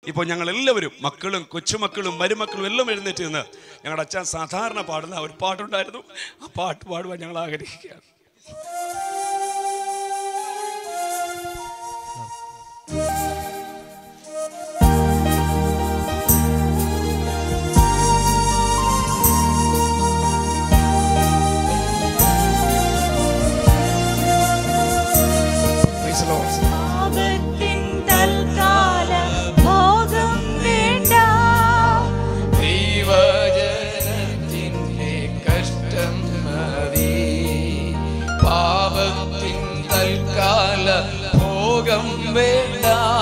ഇപ്പോൾ ഞങ്ങൾ എല്ലാവരും മക്കളും കൊച്ചുമക്കളും മരുമക്കളും എല്ലാം എഴുന്നേറ്റ് നിന്ന് ഞങ്ങളുടെ അച്ഛൻ സാധാരണ പാടുന്ന ഒരു പാട്ടുണ്ടായിരുന്നു ആ പാട്ട് പാടുവാൻ ഞങ്ങൾ ആഗ്രഹിക്കുകയാണ് Praise the Lord. പാപത്തിൻ തൽക്കാല ഭോഗം വേണ്ട ദൈവജനത്തിൻ്റെ കഷ്ടം മതി പാപത്തിൻ തൽക്കാല ഭോഗം വേണ്ട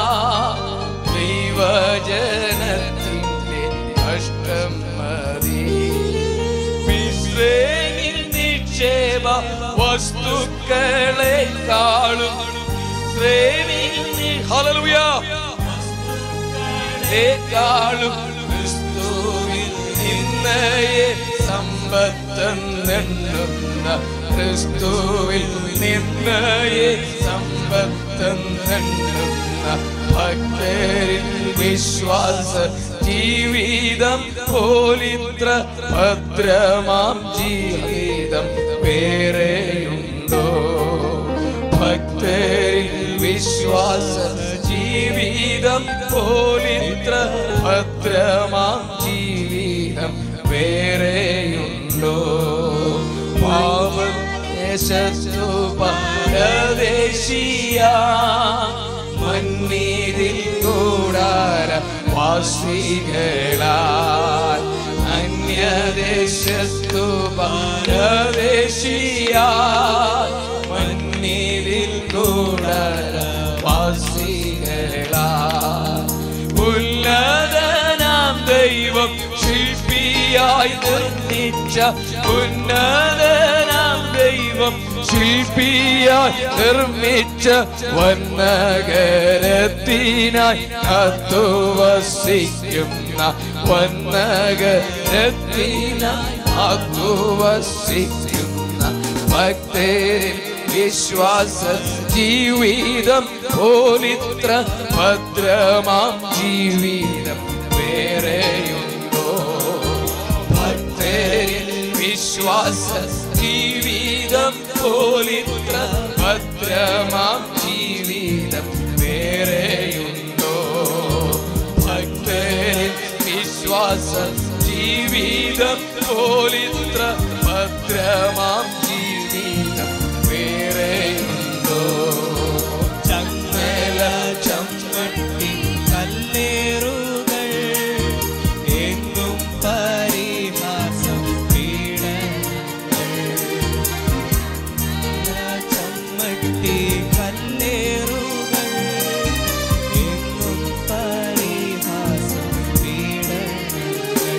ദൈവജനത്തിൻ്റെ കഷ്ടം മതി മിശ്രേനിൽ നിക്ഷേപ വസ്തുക്കളെക്കാളും ശ്രേണിയിൽ നി- ഹല്ലേലൂയ േക്കാളും ക്രിസ്തുവിൽ നിന്നയെ സമ്പത്തെന്നെണ്ണുന്ന ക്രിസ്തുവിൽ നിന്നയെ സമ്പത്തെന്നെണ്ണുന്ന ഭക്തരിൽ വിശ്വാസ ജീവിതം പോലിത്ര ഭദ്രമാം ജീവിതം വേറെയുണ്ടോ ഭക്തരിൽ വിശ്വാസ ജീവിതം പോലിത്ര ഭദ്രമാം ജീവിതം വേറെയുണ്ടോ പാവദേശത്തു പരദേശിയ മണ്ണീരിൽ കൂടാര വാസികളാൽ അന്യദേശത്തു പരദേശിയ മണ്ണീരിൽ കൂടാര വാസികളാൽ ഉന്നതനാം ദൈവം ശില്പിയായി നിർമ്മിച്ച ഉന്നതനാം ദൈവം ശില്പിയായി നിർമ്മിച്ച വന്നകരത്തിനായി കാത്തുവസിക്കുന്ന വന്നകരത്തിനായി കാത്തുവസിക്കുന്ന ഭക്തരിൽ വിശ്വാസ ജീവിതം പോലിത്ര ഭദ്രമാം ജീവിതം വേറെയുണ്ടോ ഭക്തരിൽ വിശ്വാസ ജീവിതം പോലിത്ര ഭദ്രമാം ജീവിതം വേറെയുണ്ടോ ഭക്തരിൽ വിശ്വാസ ജീവിതം പോലിത്ര ഭദ്രമാം ജീവിതം വേറെയുണ്ടോ ചങ്ങല ചമ്മട്ടി കല്ലേറുകൾ എങ്ങും പരിഹാസം പീഡനങ്ങൾ ചമ്മട്ടി കല്ലേറുകൾ എങ്ങും പരിഹാസം പീഡനങ്ങൾ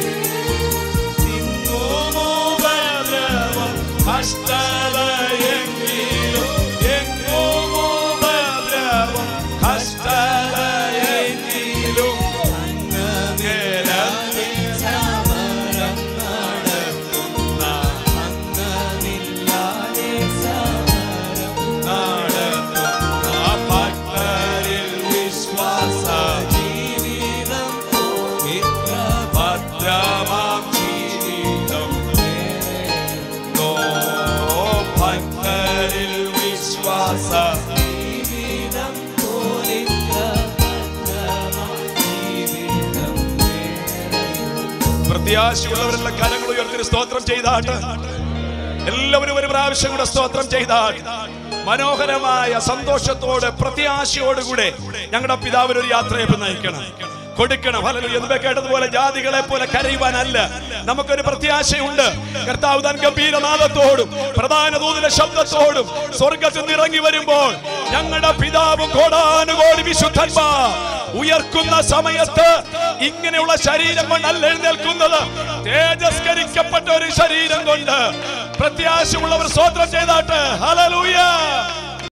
ഉപദ്രവം കഷ്ടതയെങ്കിലും എങ്ങും ഉപദ്രവം കഷ്ടതയെങ്കിലും അങ്ങേരത്തിൽ സമരം നടത്തുന്ന അങ്ങനില്ലാതെ സമരം നടത്തുന്ന ഭക്തരിൽ വിശ്വാസ ജീവിതം ഇത്ര ഭദ്രമാം ജീവിതം നോ ഭക്തരിൽ വിശ്വാസ ജീവിതം പോലിത്ര ഭദ്രമാം ജീവിതം പ്രത്യാശയുള്ളവരെല്ലാം കരങ്ങൾ ഉയർത്തി സ്തോത്രം ചെയ്താട്ട് എല്ലാവരും ഒരു പ്രാവശ്യം കൂടെ സ്തോത്രം ചെയ്താൽ മനോഹരമായ സന്തോഷത്തോടെ പ്രത്യാശയോടുകൂടെ ഞങ്ങളുടെ പിതാവിന് ഒരു യാത്രയെ നയിക്കണം കൊടുക്കണം ഹല്ലേലൂയ. എന്ന് കേട്ടതുപോലെ ജാതികളെ പോലെ കരയുവാനല്ല നമുക്കൊരു പ്രത്യാശയുണ്ട് കർത്താവ് താൻ ഗംഭീരനാദത്തോടും പ്രധാന ദൂതിന്റെ ശബ്ദത്തോടും സ്വർഗത്തിൽ നിന്ന് ഇറങ്ങി വരുമ്പോൾ ഞങ്ങളുടെ പിതാവും കോടാനുകോടി വിശുദ്ധന്മാർ ഉയർക്കുന്ന സമയത്ത് ഇങ്ങനെയുള്ള ശരീരം കൊണ്ടല്ല എഴുന്നേൽക്കുന്നത് തേജസ്കരിക്കപ്പെട്ട ഒരു ശരീരം കൊണ്ട് പ്രത്യാശയുള്ളവർ സ്വോത്രം ചെയ്താട്ട് ഹലലൂയ